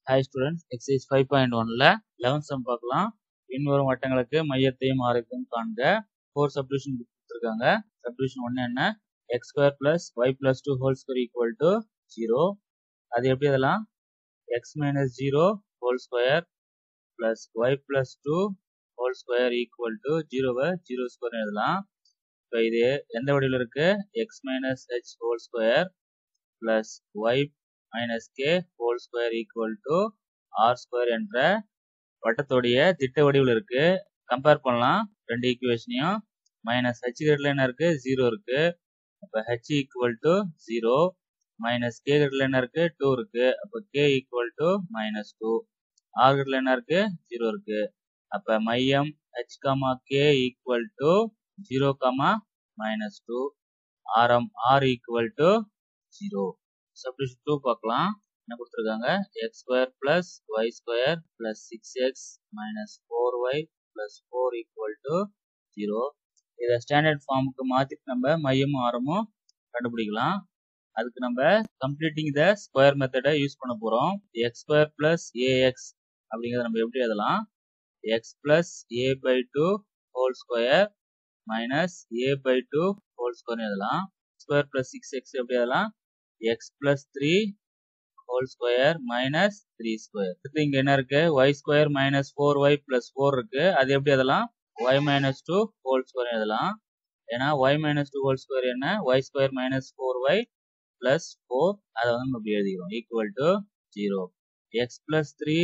hi students exercise five point ஒன்ல eleventh sum பார்க்கலாம் பின்வரும் வட்டங்களுக்கு மையத்தையும் ஆரத்தையும் காண்க ஃபோர் சப்டிவிஷன் கொடுத்துருக்காங்க சப்டிவிஷன் ஒன்று என்ன x square plus y plus two whole square equal to zero அது எப்படி அதெல்லாம் x minus zero whole square plus y plus two whole square equal to ஜீரோவை ஜீரோ ஸ்கொயர் எழுதலாம் இப்போ இது எந்த வடிவில் இருக்கு x minus h whole square plus y minus k whole square equal to r square என்ற வட்டத்தோடைய திட்ட வடிவில் இருக்கு கம்பேர் பண்ணலாம் ரெண்டு ஈக்குவேஷனையும் மைனஸ் ஹெச் கிரேட்ல என்ன இருக்கு ஜீரோ இருக்கு அப்போ h equal to zero minus k கிரேட்ல என்ன இருக்கு டூ இருக்கு அப்போ k equal to minus two r கிரேட்ல என்ன இருக்கு ஜீரோ இருக்கு அப்போ மையம் h comma k equal to zero comma minus two ஆரம் r equal to zero subdivision two பார்க்கலாம் என்ன கொடுத்துருக்காங்க x square plus y square plus six x minus four y plus four equal to zero இதை standard ஃபார்முக்கு மாற்றிட்டு நம்ம மையமும் ஆரமும் கண்டுபிடிக்கலாம் அதுக்கு நம்ம கம்ப்ளீட்டிங் த ஸ்கொயர் மெத்தடை யூஸ் பண்ண போகிறோம் எக்ஸ் ஸ்கொயர் பிளஸ் ஏஎக்ஸ் அப்படிங்கிறத நம்ம எப்படி எழுதலாம் x plus a by two whole square minus a by two whole square எழுதலாம் ஸ்கொயர் பிளஸ் சிக்ஸ் எக்ஸ் எப்படி எழுதலாம் x plus three whole square minus three square அடுத்து இங்க என்ன இருக்கு y square minus four y plus four இருக்கு அது எப்படி எழுதலாம் y minus two whole square எழுதலாம் ஏன்னா y minus two whole square என்ன y square minus four y plus four அதை வந்து நம்ம இப்படி எழுதிக்கிறோம் equal to zero x plus three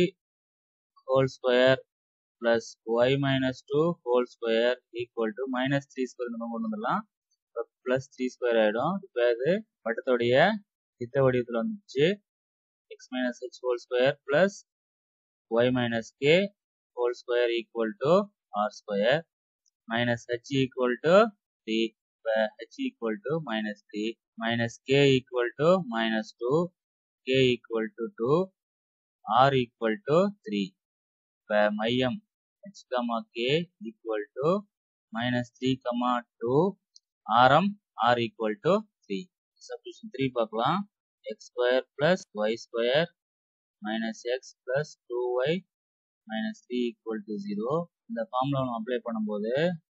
whole square plus y minus two whole square equal to minus three square நம்ம கொண்டு வந்துடலாம் plus three square ஆகிடும் இப்போ அது வட்டத்தோடைய திட்ட வடிவத்தில் வந்துச்சு x minus h whole square plus y minus k whole square equal to r square minus h equal to 3 h equal to minus 3 minus k equal to minus 2 k equal to 2 r equal to 3 இப்போ மையம் h comma k equal to minus 3 comma 2 ஆரம் r equal to 3 substitution 3 பார்க்கலாம் x square plus y square minus x plus 2y minus 3 equal to 0 இந்த formula நம்ம apply பண்ணும்போது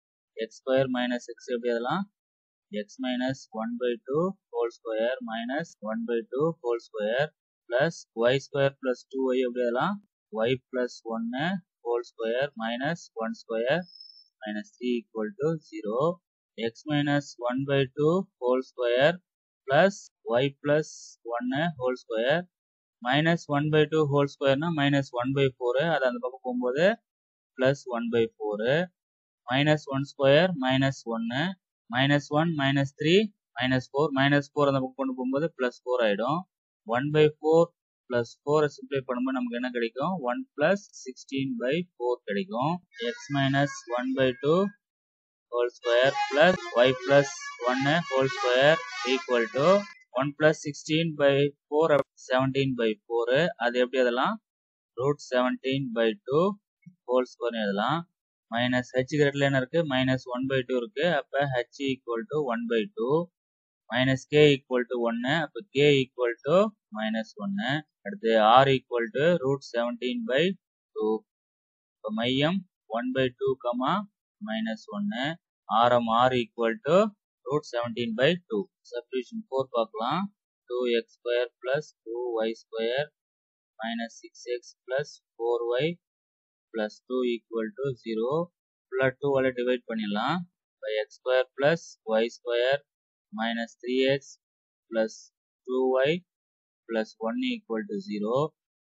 x square minus x எப்படி எழுதலாம் x minus 1 by 2 whole square minus 1 by 2 whole square plus y square plus 2y எப்படி எழுதலாம் y plus 1 whole square minus 1 square minus 3 equal to 0 x minus 1 by 2 whole square plus y plus 1 whole square minus 1 by 2 whole square னா minus 1 by 4 அது அந்த பக்கம் போகும்போது plus 1 by 4 minus 1 square minus 1 minus 1 minus 3 minus 4 minus 4 அந்த பக்கம் கொண்டு போகும்போது plus 4 ஆயிடும் 1 by 4 plus 4 சிம்ப்ளை பண்ணும்போது நமக்கு என்ன கிடைக்கும் 1 plus 16 by 4 கிடைக்கும் x minus 1 by 2 whole square plus y plus 1 whole square equal to 1 plus 16 by 4 17 by 4 அது எப்படி எழுதலாம் root 17 by 2 whole square எழுதலாம் minus h கிரேட்ல என்ன இருக்கு minus 1 by 2 இருக்கு அப்ப h equal to 1 by 2 minus k equal to 1 அப்ப k equal to minus 1 அடுத்து r equal to root 17 by 2 இப்ப மையம் 1 by 2 கமா minus 1 ஆரம் r equal to root 17 by 2 substitution 4 பார்க்கலாம் 2x square plus 2y square minus 6x plus 4y plus 2 equal to 0 ஃபுல்லாக 2 all divide பண்ணிடலாம் by x square plus y square minus 3x plus 2y plus 1 equal to 0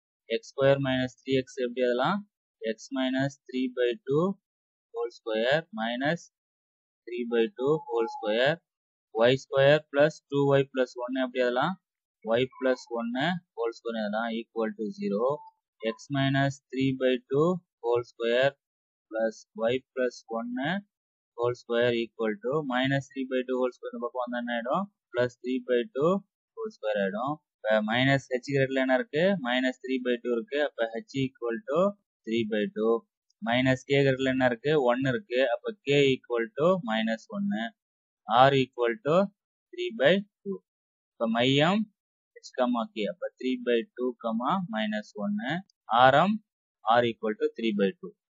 x square minus 3x எப்படி அதெல்லாம் x minus 3 by 2 whole square minus 3 by 2 whole square y square plus 2y plus 1 எப்படி அதெல்லாம் y plus 1 whole square அதெல்லாம் equal to 0 x minus 3 by 2 whole square plus y plus 1 whole square equal to minus 3 by 2 whole square பக்கம் வந்தா என்ன ஆயிடும் plus 3 by 2 whole square ஆயிடும் இப்போ minus H கிரேட்ல என்ன இருக்கு மைனஸ் த்ரீ பை டூ இருக்கு அப்போ h equal to three by two minus k கிரேட்ல என்ன இருக்கு ஒன் இருக்கு அப்போ கே ஈக்குவல் டு மைனஸ் ஒன்னு r equal to three by two இப்போ மையம் ஹெச் கமா கே அப்போ three by two comma minus ஒன்று ஆரம் r equal to three by two